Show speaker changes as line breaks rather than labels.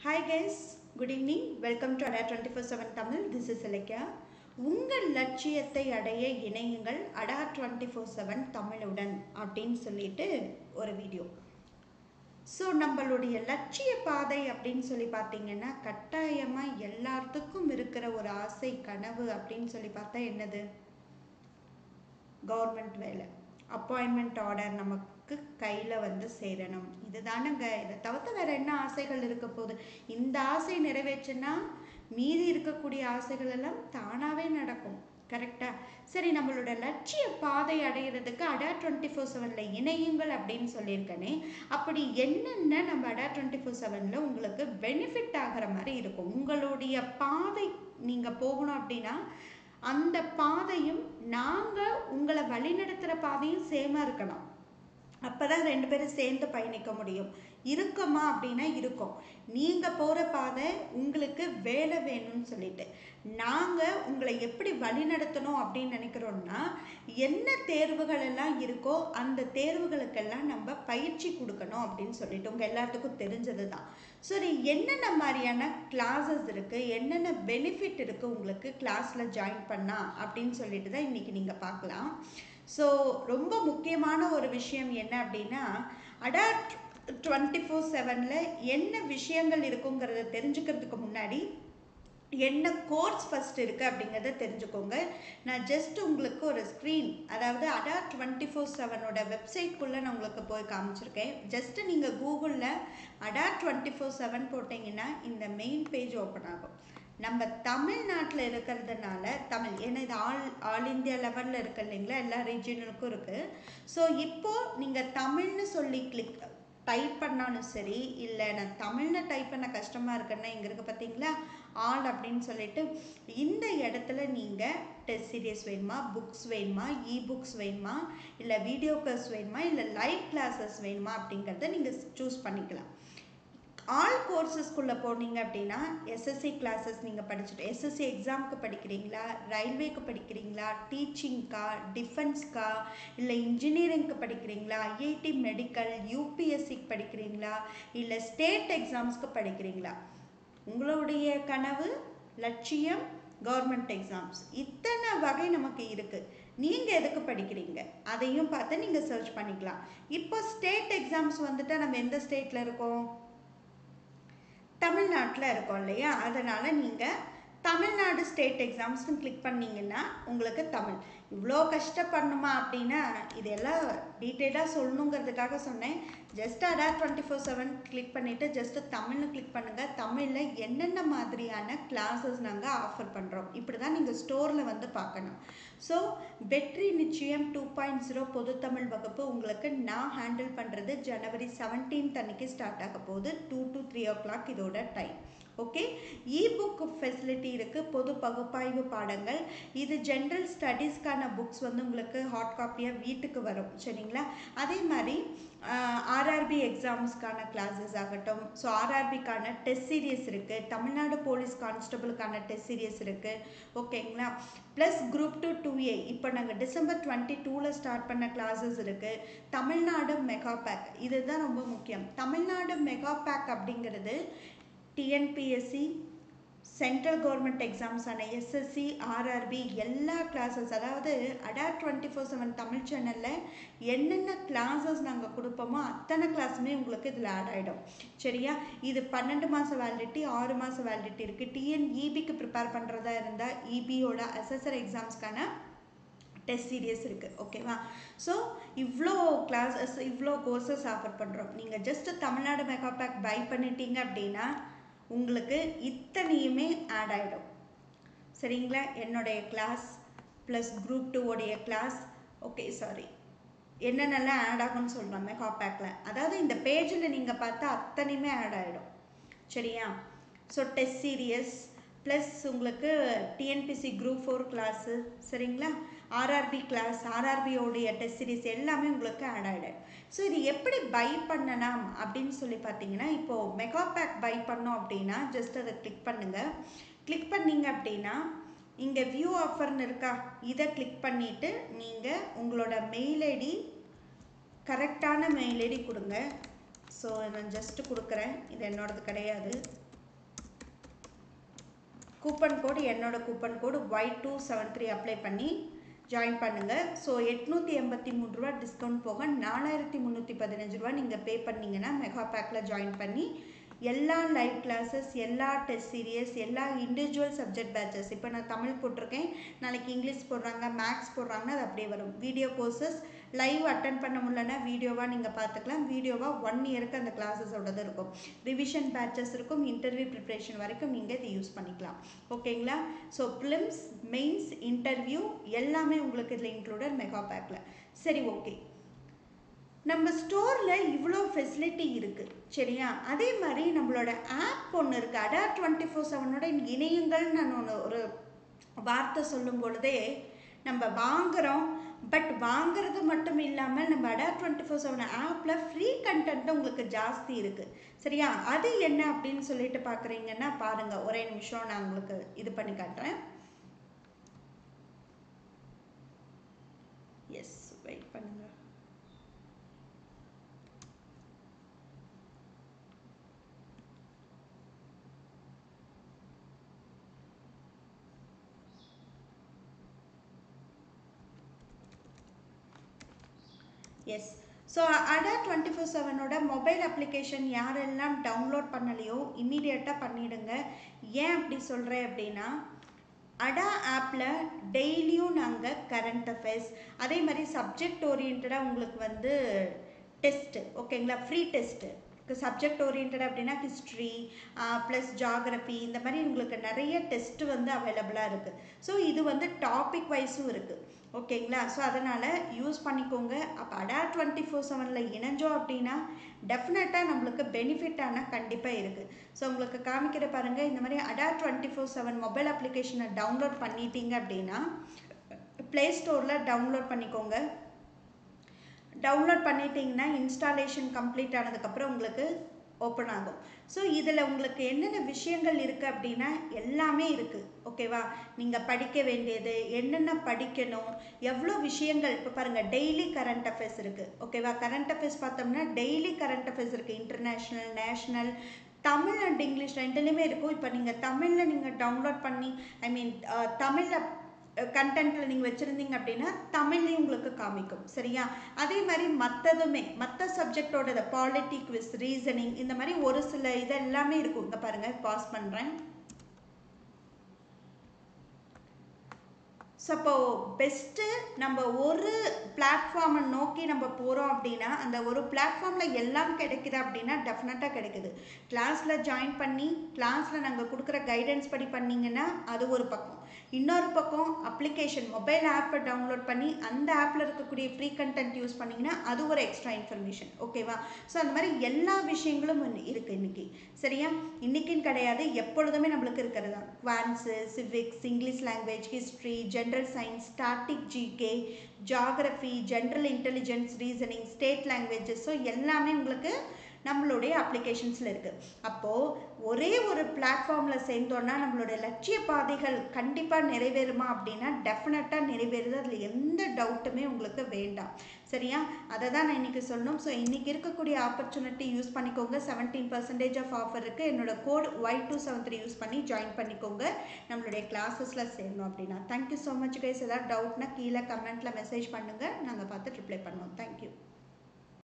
hi guys good evening welcome to Adda twenty four seven Tamil this is Ilakkiya உங்கள் லட்சியத்தை அடைய இணையுங்கள் அடா டுவெண்ட்டி ஃபோர் செவன் தமிழுடன் அப்படின்னு சொல்லிட்டு ஒரு வீடியோ ஸோ நம்மளுடைய லட்சிய பாதை அப்படின்னு சொல்லி பார்த்தீங்கன்னா கட்டாயமாக எல்லாத்துக்கும் இருக்கிற ஒரு ஆசை கனவு அப்படின்னு சொல்லி பார்த்தா என்னது கவர்மெண்ட் வேலை அப்பாயின்மெண்ட் ஆர்டர் நமக்கு கையில் வந்து சேரணும் இதுதானங்க இதை தவிர்த்து வேற என்ன ஆசைகள் இருக்க போகுது இந்த ஆசை நிறைவேற்றுனா மீதி இருக்கக்கூடிய ஆசைகள் எல்லாம் தானாகவே நடக்கும் கரெக்டா சரி நம்மளோட லட்சிய பாதை அடைகிறதுக்கு அடா டுவெண்ட்டி ஃபோர் செவனில் இணையுங்கள் அப்படின்னு சொல்லியிருக்கனே அப்படி என்னென்ன நம்ம அடா டுவெண்ட்டி ஃபோர் செவனில் உங்களுக்கு பெனிஃபிட் ஆகிற மாதிரி இருக்கும் உங்களுடைய பாதை நீங்கள் போகணும் அப்படின்னா அந்த பாதையும் நாங்கள் உங்களை வழிநடத்துகிற பாதையும் சேமாக இருக்கணும் அப்போ தான் ரெண்டு பேரும் சேர்ந்து பயணிக்க முடியும் இருக்குமா அப்படின்னா இருக்கும் நீங்கள் போகிற பாதை உங்களுக்கு வேலை வேணும்னு சொல்லிட்டு நாங்கள் உங்களை எப்படி வழிநடத்தணும் அப்படின்னு நினைக்கிறோம்னா என்ன தேர்வுகள் எல்லாம் இருக்கோ அந்த தேர்வுகளுக்கெல்லாம் நம்ம பயிற்சி கொடுக்கணும் அப்படின்னு சொல்லிட்டு உங்கள் எல்லாத்துக்கும் தெரிஞ்சது தான் சரி என்னென்ன மாதிரியான கிளாஸஸ் இருக்குது என்னென்ன பெனிஃபிட் இருக்குது உங்களுக்கு கிளாஸில் ஜாயின் பண்ணா அப்படின்னு சொல்லிட்டு தான் இன்றைக்கி நீங்கள் பார்க்கலாம் ஸோ ரொம்ப முக்கியமான ஒரு விஷயம் என்ன அப்படின்னா அடாப்ட் டுவெண்ட்டி ஃபோர் செவனில் என்ன விஷயங்கள் இருக்குங்கிறத தெரிஞ்சுக்கிறதுக்கு முன்னாடி என்ன கோர்ஸ் ஃபஸ்ட் இருக்குது அப்படிங்கிறத தெரிஞ்சுக்கோங்க நான் ஜஸ்ட் உங்களுக்கு ஒரு ஸ்க்ரீன் அதாவது அடா டுவெண்ட்டி ஃபோர் செவனோட வெப்சைட்குள்ளே நான் உங்களுக்கு போய் காமிச்சிருக்கேன் ஜஸ்ட்டு நீங்கள் கூகுளில் அடா டுவெண்ட்டி ஃபோர் செவன் போட்டிங்கன்னா இந்த மெயின் பேஜ் ஓப்பன் ஆகும் நம்ம தமிழ்நாட்டில் இருக்கிறதுனால தமிழ் ஏன்னா இது ஆல் ஆல் இந்தியா லெவலில் இருக்கு இல்லைங்களா எல்லா ரீஜியனுக்கும் இருக்குது ஸோ இப்போது நீங்கள் தமிழ்னு சொல்லி கிளிக் டைப் பண்ணாலும் சரி இல்லை நான் தமிழில் டைப் பண்ண கஷ்டமாக இருக்குன்னா இங்கே இருக்குது பார்த்தீங்களா ஆல் அப்படின்னு சொல்லிட்டு இந்த இடத்துல நீங்கள் டெஸ்ட் சீரியஸ் வேணுமா புக்ஸ் வேணுமா இ புக்ஸ் வேணுமா இல்லை வீடியோ கிளாஸ் வேணுமா இல்லை லைவ் கிளாஸஸ் வேணுமா அப்படிங்கிறத நீங்கள் சூஸ் பண்ணிக்கலாம் ஆல் கோர்சஸ்க்குள்ளே போனீங்க அப்படின்னா எஸ்எஸ்சி கிளாஸஸ் நீங்கள் படிச்சுட்டு எஸ்எஸ்சி எக்ஸாமுக்கு படிக்கிறீங்களா ரயில்வேக்கு படிக்கிறீங்களா டீச்சிங்க்கா டிஃபென்ஸ்க்கா இல்லை இன்ஜினியரிங்க்கு படிக்கிறீங்களா ஐஐடி மெடிக்கல் யூபிஎஸ்சிக்கு படிக்கிறீங்களா இல்லை ஸ்டேட் எக்ஸாம்ஸ்க்கு படிக்கிறீங்களா உங்களுடைய கனவு லட்சியம் கவர்மெண்ட் எக்ஸாம்ஸ் இத்தனை வகை நமக்கு இருக்குது நீங்கள் எதுக்கு படிக்கிறீங்க அதையும் பார்த்து நீங்கள் சர்ச் பண்ணிக்கலாம் இப்போ ஸ்டேட் எக்ஸாம்ஸ் வந்துட்டு நம்ம எந்த ஸ்டேட்டில் இருக்கோம் தமிழ்நாட்டில் இருக்கோம் இல்லையா அதனால் நீங்கள் தமிழ்நாடு ஸ்டேட் எக்ஸாம்ஸ்னு கிளிக் பண்ணிங்கன்னா உங்களுக்கு தமிழ் இவ்வளோ கஷ்டப்படணுமா அப்படின்னா இதெல்லாம் டீட்டெயிலாக சொல்லணுங்கிறதுக்காக சொன்னேன் just Adda twenty four seven click பண்ணிவிட்டு ஜஸ்ட்டு தமிழ்னு கிளிக் பண்ணுங்கள் தமிழில் என்னென்ன மாதிரியான கிளாஸஸ் நாங்கள் ஆஃபர் பண்ணுறோம் இப்படி தான் நீங்கள் ஸ்டோரில் வந்து பார்க்கணும் ஸோ வெற்றி நிச்சயம் டூ பாயிண்ட் ஜீரோ பொது தமிழ் வகுப்பு உங்களுக்கு நான் ஹேண்டில் பண்ணுறது ஜனவரி செவன்டீன்த் அன்னைக்கு ஸ்டார்ட் ஆக போகுது two to three o'clock இதோட டைம் ஓகே இபுக் ஃபெசிலிட்டி இருக்குது பொது பகுப்பாய்வு பாடங்கள் இது ஜென்ரல் ஸ்டடீஸ்க்கான புக்ஸ் வந்து உங்களுக்கு ஹாட் காப்பியாக வீட்டுக்கு வரும் சரிங்களா அதே மாதிரி ஆர்ஆர்பி எக்ஸாம்ஸ்க்கான கிளாஸஸ் ஆகட்டும் ஸோ ஆர்ஆர்பிக்கான டெஸ்ட் சீரியஸ் இருக்குது தமிழ்நாடு போலீஸ் கான்ஸ்டபிளுக்கான டெஸ்ட் சீரியஸ் இருக்குது ஓகேங்களா plus group two two A இப்போ நாங்கள் டிசம்பர் டுவெண்ட்டி டூவில் ஸ்டார்ட் பண்ண கிளாஸஸ் இருக்குது தமிழ்நாடு மெகா பேக் இதுதான் ரொம்ப முக்கியம் தமிழ்நாடு மெகா பேக் அப்படிங்கிறது டிஎன்பிஎஸ்சி சென்ட்ரல் கவர்மெண்ட் எக்ஸாம்ஸான எஸ்எஸ்சி ஆர்ஆர்பி எல்லா கிளாஸஸ் அதாவது Adda twenty four seven Tamil சேனலில் என்னென்ன கிளாஸஸ் நாங்கள் கொடுப்போமோ அத்தனை கிளாஸுமே உங்களுக்கு இதில் ஆட் ஆகிடும் சரியா இது பன்னெண்டு மாதம் வேலிடிட்டி ஆறு மாதம் வேலிடிட்டி இருக்குது டிஎன்இபிக்கு ப்ரிப்பேர் பண்ணுறதா இருந்தால் இபியோட அசஸர் எக்ஸாம்ஸ்க்கான டெஸ்ட் சீரியஸ் இருக்குது ஓகேவா ஸோ இவ்வளோ கிளாஸஸ் இவ்வளோ கோர்சஸ் ஆஃபர் பண்ணுறோம் நீங்கள் just Tamil Nadu mega pack buy பண்ணிட்டீங்க அப்படின்னா உங்களுக்கு இத்தனையுமே ஆட் ஆகிடும் சரிங்களா என்னுடைய கிளாஸ் ப்ளஸ் குரூப் டூவோடைய கிளாஸ் ஓகே சாரி என்னென்னலாம் ஆட் ஆகும்னு சொல்கிறோம் மெகா பேக்கில் அதாவது இந்த பேஜில் நீங்கள் பார்த்தா அத்தனையுமே ஆட் ஆகிடும் சரியா ஸோ டெஸ்ட் சீரியஸ் ப்ளஸ் உங்களுக்கு டிஎன்பிசி குரூப் ஃபோர் கிளாஸு சரிங்களா ஆர்ஆர்பி கிளாஸ் ஆர்ஆர்பியோடைய டெஸ்ட் சீரிஸ் எல்லாமே உங்களுக்கு ஆட் ஆகிடும் ஸோ இது எப்படி பை பண்ணலாம் அப்படின்னு சொல்லி பார்த்தீங்கன்னா இப்போது மெகா பேக் பை பண்ணோம் அப்படின்னா ஜஸ்ட் அதை கிளிக் பண்ணுங்கள் கிளிக் பண்ணிங்க அப்படின்னா இங்கே வியூ ஆஃபர்னு இருக்கா இதை கிளிக் பண்ணிவிட்டு நீங்கள் உங்களோட மெயில் ஐடி கரெக்டான மெயில் ஐடி கொடுங்க ஸோ நான் ஜஸ்ட்டு கொடுக்குறேன் இது என்னோடது கிடையாது கூப்பன் கோடு என்னோட coupon code Y two seven three apply பண்ணி ஜாயின் பண்ணுங்கள் ஸோ எட்நூற்றி எண்பத்தி மூணு ரூபா டிஸ்கவுண்ட் போக நாலாயிரத்தி முந்நூற்றி பதினஞ்சு ரூபா நீங்கள் பே பண்ணீங்கன்னா மெகா பேக்கில் ஜாயின் பண்ணி எல்லா லைவ் கிளாஸஸ் எல்லா டெஸ்ட் சீரியஸ் எல்லா இண்டிவிஜுவல் சப்ஜெக்ட் பேட்சஸ் இப்போ நான் தமிழ் போட்டிருக்கேன் நாளைக்கு இங்கிலீஷ் போடுறாங்க மேக்ஸ் போடுறாங்கன்னா அது அப்படியே வரும் வீடியோ கோர்சஸ் லைவ் அட்டன் பண்ண முடியலன்னா வீடியோவாக நீங்கள் பார்த்துக்கலாம் வீடியோவாக ஒன் இயருக்கு அந்த கிளாஸஸோடது இருக்கும் ரிவிஷன் பேட்சஸ் இருக்கும் இன்டர்வியூ ப்ரிப்ரேஷன் வரைக்கும் நீங்கள் இதை யூஸ் பண்ணிக்கலாம் ஓகேங்களா ஸோ ப்ளிம்ஸ் மெயின்ஸ் இன்டர்வியூ எல்லாமே உங்களுக்கு இதில் இன்க்ளூடட் மெகா பேக்கில் சரி ஓகே நம்ம ஸ்டோரில் இவ்வளோ ஃபெசிலிட்டி இருக்குது சரியா அதே மாதிரி நம்மளோட ஆப் ஒன்று இருக்குது அடா டுவெண்ட்டி ஃபோர் செவனோட இணையங்கள்னு நான் ஒன்று ஒரு வார்த்தை சொல்லும் பொழுதே நம்ம வாங்குகிறோம் பட் வாங்குறது மட்டும் இல்லாமல் நம்ம அடா டுவெண்ட்டி ஃபோர் செவன் ஆப்பில் ஃப்ரீ கண்டென்ட் உங்களுக்கு ஜாஸ்தி இருக்குது சரியா அது என்ன அப்படின்னு சொல்லிட்டு பார்க்குறீங்கன்னா பாருங்கள் ஒரே நிமிஷம் நான் உங்களுக்கு இது பண்ணி காட்டுறேன் எஸ் வெயிட் பண்ணுங்கள் yes so Adda twenty four செவனோட மொபைல் அப்ளிகேஷன் யாரெல்லாம் டவுன்லோட் பண்ணலையோ இம்மீடியட்டாக பண்ணிவிடுங்க ஏன் அப்படி சொல்கிறேன் அப்படின்னா அடா ஆப்பில் டெய்லியும் நாங்கள் கரண்ட் அஃபேர்ஸ் அதே மாதிரி சப்ஜெக்ட் ஓரியன்டாக உங்களுக்கு வந்து டெஸ்ட்டு ஓகேங்களா ஃப்ரீ டெஸ்ட்டு சப்ஜெக்ட் ஓரியன்ட் அப்படின்னா ஹிஸ்ட்ரி ப்ளஸ் ஜாகிரபி இந்த மாதிரி உங்களுக்கு நிறைய டெஸ்ட்டு வந்து அவைலபிளாக இருக்குது ஸோ இது வந்து டாபிக் வைஸும் இருக்குது ஓகேங்களா ஸோ அதனால் யூஸ் பண்ணிக்கோங்க அப்போ அடா டுவெண்ட்டி ஃபோர் செவனில் இணைஞ்சோம் அப்படின்னா டெஃபினட்டாக நம்மளுக்கு பெனிஃபிட்டான கண்டிப்பாக இருக்குது ஸோ உங்களுக்கு காமிக்கிற பாருங்கள் இந்த மாதிரி அடா டுவெண்ட்டி ஃபோர் செவன் மொபைல் அப்ளிகேஷனை டவுன்லோட் பண்ணிட்டீங்க அப்படின்னா ப்ளே ஸ்டோரில் டவுன்லோட் பண்ணிக்கோங்க டவுன்லோட் பண்ணிட்டீங்கன்னா இன்ஸ்டாலேஷன் கம்ப்ளீட் ஆனதுக்கப்புறம் உங்களுக்கு ஓப்பன் ஆகும் ஸோ இதில் உங்களுக்கு என்னென்ன விஷயங்கள் இருக்குது அப்படின்னா எல்லாமே இருக்குது ஓகேவா நீங்கள் படிக்க வேண்டியது என்னென்ன படிக்கணும் எவ்வளோ விஷயங்கள் இப்போ பாருங்கள் டெய்லி கரண்ட் அஃபேர்ஸ் இருக்குது ஓகேவா கரண்ட் அஃபேர்ஸ் பார்த்தோம்னா டெய்லி கரண்ட் அஃபேர்ஸ் இருக்குது international national Tamil and English ரெண்டுலேயுமே இருக்கும் இப்போ நீங்கள் தமிழில் நீங்கள் டவுன்லோட் பண்ணி ஐ மீன் தமிழில் கண்டென்ட்டில் நீங்கள் வச்சுருந்தீங்க அப்படின்னா தமிழ்லேயும் உங்களுக்கு காமிக்கும் சரியா அதே மாதிரி மற்றதுமே மற்ற சப்ஜெக்டோட பாலிட்டி குவிஸ் ரீசனிங் இந்த மாதிரி ஒரு சில இது எல்லாமே இருக்கும் இங்கே பாருங்கள் பாஸ் பண்ணுறேன் ஸோ அப்போ பெஸ்ட்டு நம்ம ஒரு பிளாட்ஃபார்மை நோக்கி நம்ம போகிறோம் அப்படின்னா அந்த ஒரு பிளாட்ஃபார்மில் எல்லாம் கிடைக்குது அப்படின்னா டெஃபினட்டாக கிடைக்குது கிளாஸில் ஜாயின் பண்ணி கிளாஸில் நாங்கள் கொடுக்குற கைடன்ஸ் படி பண்ணிங்கன்னா அது ஒரு பக்கம் இன்னொரு பக்கம் அப்ளிகேஷன் மொபைல் ஆப்பை டவுன்லோட் பண்ணி அந்த ஆப்பில் இருக்கக்கூடிய ஃப்ரீ கண்டென்ட் யூஸ் பண்ணிங்கன்னா அது ஒரு எக்ஸ்ட்ரா இன்ஃபர்மேஷன் ஓகேவா ஸோ அந்த மாதிரி எல்லா விஷயங்களும் இருக்குது இன்றைக்கி சரியா இன்றைக்கின்னு கிடையாது எப்பொழுதுமே நம்மளுக்கு இருக்கிறது தான் quants civics English language history general science static GK geography general intelligence reasoning state languages so எல்லாமே உங்களுக்கு நம்மளுடைய அப்ளிகேஷன்ஸில் இருக்குது அப்போது ஒரே ஒரு பிளாட்ஃபார்மில் சேர்ந்தோன்னா நம்மளுடைய லட்சிய பாதைகள் கண்டிப்பாக நிறைவேறுமா அப்படின்னா டெஃபினட்டாக நிறைவேறுது அதில் எந்த டவுட்டுமே உங்களுக்கு வேண்டாம் சரியா அதை தான் நான் இன்றைக்கி சொல்லணும் ஸோ இன்றைக்கி இருக்கக்கூடிய ஆப்பர்ச்சுனிட்டி யூஸ் பண்ணிக்கோங்க செவன்டீன் பர்சன்டேஜ் ஆஃப் ஆஃபர் இருக்குது என்னோட code Y two seven three use பண்ணி ஜாயின் பண்ணிக்கோங்க நம்மளுடைய கிளாஸஸில் சேரணும் அப்படின்னா தேங்க்யூ ஸோ மச் கைஸ் ஏதாவது டவுட்னா கீழே கமெண்ட்டில் மெசேஜ் பண்ணுங்கள் நாங்கள் பார்த்து ரிப்ளை பண்ணுவோம் தேங்க்யூ